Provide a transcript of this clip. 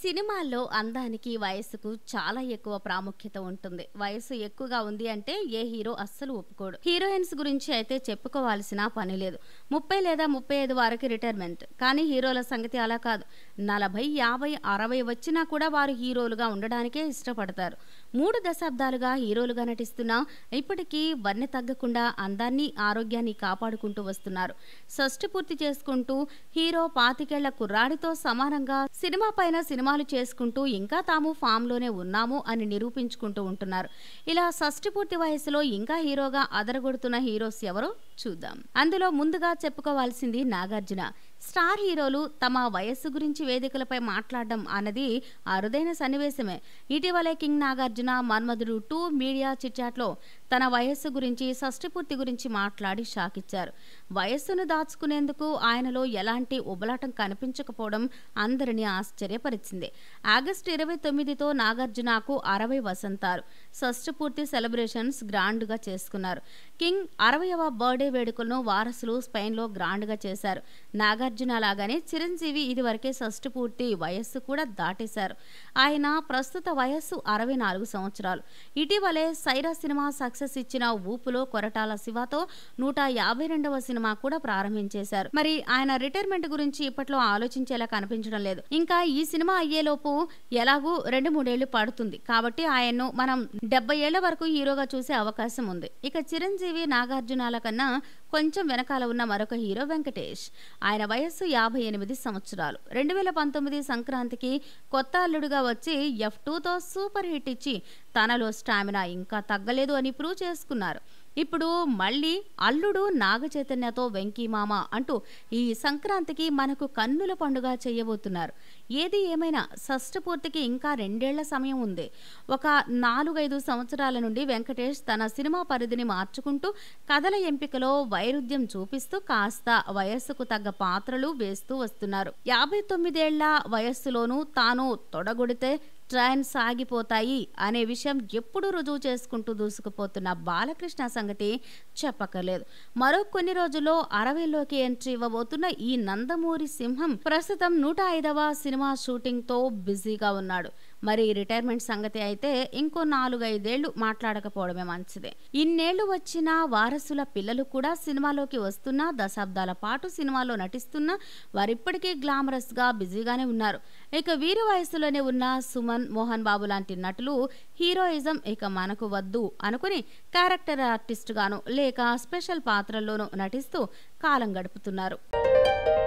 సినిమాల్లో అందానికి వయస్సుకు చాలా ఎక్కువ ప్రాముఖ్యత ఉంటుంది వయసు ఎక్కువగా ఉంది అంటే ఏ హీరో అస్సలు ఒప్పుకోడు హీరోయిన్స్ గురించి అయితే చెప్పుకోవాల్సిన పని లేదు ముప్పై లేదా ముప్పై ఐదు వారికి రిటైర్మెంట్ కానీ హీరోల సంగతి అలా కాదు నలభై యాభై అరవై వచ్చినా కూడా వారు హీరోలుగా ఉండడానికే ఇష్టపడతారు మూడు దశాబ్దాలుగా హీరోలుగా నటిస్తున్నా ఇప్పటికీ వన్నె తగ్గకుండా అందాన్ని ఆరోగ్యాన్ని కాపాడుకుంటూ వస్తున్నారు షష్టి పూర్తి చేసుకుంటూ హీరో పాతికేళ్ల కుర్రాడితో సమానంగా సినిమా పైన సినిమాలు చేసుకుంటూ ఇంకా తాము ఫామ్ లోనే ఉన్నాము అని నిరూపించుకుంటూ ఉంటున్నారు ఇలా షష్టి పూర్తి వయసులో ఇంకా హీరోగా అదరగొడుతున్న హీరోస్ ఎవరో చూద్దాం అందులో ముందుగా చెప్పుకోవాల్సింది నాగార్జున స్టార్ హీరోలు తమ వయస్సు గురించి వేదికలపై మాట్లాడడం అన్నది అరుదైన సన్నివేశమే ఇటీవలే king Nagarjuna Manmadhudu two media చిట్చాట్లో తన వయస్సు గురించి షష్టిపూర్తి గురించి మాట్లాడి షాక్ ఇచ్చారు వయస్సును దాచుకునేందుకు ఆయనలో ఎలాంటి ఉబలాటం కనిపించకపోవడం అందరినీ ఆశ్చర్యపరిచింది ఆగస్టు ఇరవై తొమ్మిదితో నాగార్జునకు అరవై వసంతాలు షష్టిపూర్తి సెలబ్రేషన్స్ గ్రాండ్గా చేసుకున్నారు కింగ్ అరవయవ బర్త్డే వేడుకలను వారసులు స్పెయిన్లో గ్రాండ్గా చేశారు నాగార్జున లాగానే చిరంజీవి ఇదివరకే షష్టి పూర్తి వయస్సు కూడా దాటేశారు ఆయన ప్రస్తుత వయస్సు అరవై నాలుగు సంవత్సరాలు ఇటీవలే సైరా సినిమా సక్సెస్ ఇచ్చిన ఊపులో కొరటాల శివతో నూట యాభై రెండవ సినిమా కూడా ప్రారంభించేశారు మరి ఆయన రిటైర్మెంట్ గురించి ఇప్పట్లో ఆలోచించేలా కనిపించడం లేదు ఇంకా ఈ సినిమా అయ్యేలోపు ఎలాగూ రెండు మూడేళ్లు పడుతుంది కాబట్టి ఆయన్ను మనం డెబ్బై ఏళ్ల వరకు హీరోగా చూసే అవకాశం ఉంది ఇక చిరంజీవి నాగార్జునాల కన్నా కొంచెం వెనకాల ఉన్న మరొక హీరో వెంకటేష్ ఆయన వయస్సు యాభై ఎనిమిది సంవత్సరాలు రెండు వేల పంతొమ్మిది సంక్రాంతికి కొత్త అల్లుడుగా వచ్చి ఎఫ్ టూతో సూపర్ హిట్ ఇచ్చి తనలో స్టామినా ఇంకా తగ్గలేదు అని ప్రూవ్ చేసుకున్నారు ఇప్పుడు మళ్ళీ అల్లుడు నాగ చైతన్యతో వెంకీమామ అంటూ ఈ సంక్రాంతికి మనకు కన్నుల పండుగ చేయబోతున్నారు ఏది ఏమైనా షష్ఠపూర్తికి ఇంకా రెండేళ్ల సమయం ఉంది ఒక నాలుగైదు సంవత్సరాల నుండి వెంకటేష్ తన సినిమా పరిధిని మార్చుకుంటూ కథల ఎంపికలో వైరుధ్యం చూపిస్తూ కాస్త వయస్సుకు తగ్గ పాత్రలు వేస్తూ వస్తున్నారు యాభై తొమ్మిదేళ్ల వయస్సులోనూ తాను తొడగొడితే ట్రైన్ సాగిపోతాయి అనే విషయం ఎప్పుడు రుజువు చేసుకుంటూ దూసుకుపోతున్న బాలకృష్ణ సంగతి చెప్పక్కర్లేదు మరో కొన్ని రోజుల్లో అరవైలోకి ఎంట్రీ ఇవ్వబోతున్న ఈ నందమూరి సింహం ప్రస్తుతం నూట ఐదవ సినిమా షూటింగ్ తో బిజీగా ఉన్నాడు మరి రిటైర్మెంట్ సంగతి అయితే ఇంకో నాలుగైదేళ్లు మాట్లాడకపోవడమే మంచిదే ఇన్నేళ్లు వచ్చిన వారసుల పిల్లలు కూడా సినిమాలోకి వస్తున్నా దశాబ్దాల పాటు సినిమాలో నటిస్తున్నా వారిప్పటికీ గ్లామరస్ గా బిజీగానే ఉన్నారు ఇక వీరి వయసులోనే ఉన్న సుమన్ మోహన్ బాబు లాంటి నటులు హీరోయిజం ఇక మనకు వద్దు అనుకుని క్యారెక్టర్ ఆర్టిస్ట్ గాను లేక స్పెషల్ పాత్రల్లోనూ నటిస్తూ కాలం గడుపుతున్నారు